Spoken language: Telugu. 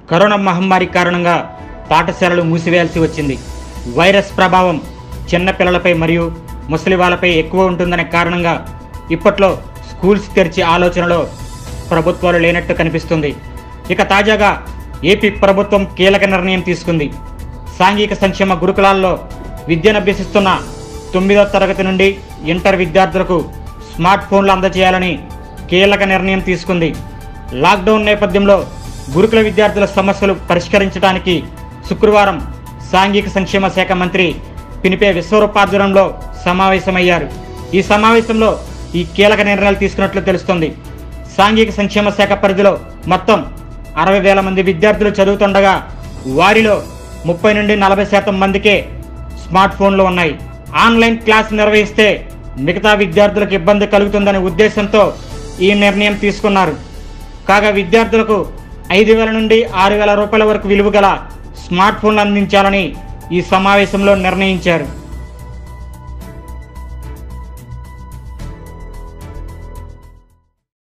కరోనా మహమ్మారి కారణంగా పాఠశాలలు మూసివేయాల్సి వచ్చింది వైరస్ ప్రభావం చిన్న పిల్లలపై మరియు ముసలి వాళ్ళపై ఎక్కువ ఉంటుందనే కారణంగా ఇప్పట్లో స్కూల్స్ తెరిచే ఆలోచనలో ప్రభుత్వాలు లేనట్టు కనిపిస్తుంది ఇక తాజాగా ఏపీ ప్రభుత్వం కీలక నిర్ణయం తీసుకుంది సాంఘిక సంక్షేమ గురుకులాల్లో విద్యను అభ్యసిస్తున్న తొమ్మిదో తరగతి నుండి ఇంటర్ విద్యార్థులకు స్మార్ట్ ఫోన్లు అందజేయాలని కీలక నిర్ణయం తీసుకుంది లాక్డౌన్ నేపథ్యంలో గురుకుల విద్యార్థుల సమస్యలు పరిష్కరించడానికి శుక్రవారం సాంఘిక సంక్షేమ శాఖ మంత్రి పినిపే విశ్వరూపార్జునంలో సమావేశమయ్యారు ఈ సమావేశంలో ఈ కీలక నిర్ణయాలు తీసుకున్నట్లు తెలుస్తోంది సాంఘిక సంక్షేమ శాఖ పరిధిలో మొత్తం అరవై వేల మంది విద్యార్థులు చదువుతుండగా వారిలో ముప్పై నుండి నలభై శాతం మందికే స్మార్ట్ ఫోన్లు ఉన్నాయి ఆన్లైన్ క్లాస్ నిర్వహిస్తే మిగతా విద్యార్థులకు ఇబ్బంది కలుగుతుందనే ఉద్దేశంతో ఈ నిర్ణయం తీసుకున్నారు కాగా విద్యార్థులకు ఐదు వేల నుండి ఆరు వేల రూపాయల వరకు విలువ గల స్మార్ట్ ఫోన్లు అందించాలని ఈ సమావేశంలో నిర్ణయించారు